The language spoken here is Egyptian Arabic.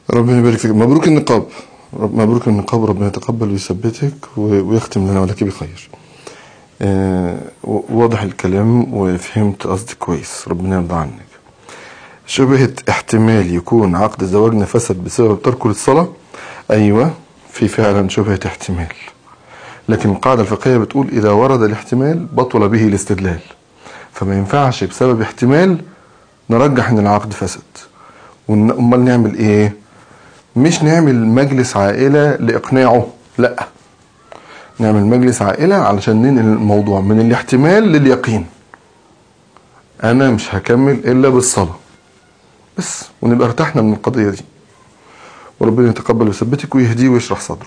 ربنا يبارك فيك مبروك النقاب رب مبروك النقاب ربنا يتقبل ويثبتك و- ويختم لنا ولك بخير آه، و- واضح الكلام وفهمت قصدك كويس ربنا يرضى عنك شبهة احتمال يكون عقد زواجنا فسد بسبب تركه للصلاة أيوة في فعلا شبهة احتمال لكن القاعدة الفقهية بتقول إذا ورد الاحتمال بطل به الاستدلال فما ينفعش بسبب احتمال نرجح ان العقد فسد ون- امال نعمل ايه مش نعمل مجلس عائلة لإقناعه لا نعمل مجلس عائلة علشان ننقل الموضوع من الاحتمال لليقين أنا مش هكمل إلا بالصلاة بس ونبقى ارتحنا من القضية دي وربنا يتقبل ويثبتك ويهديه ويشرح صدره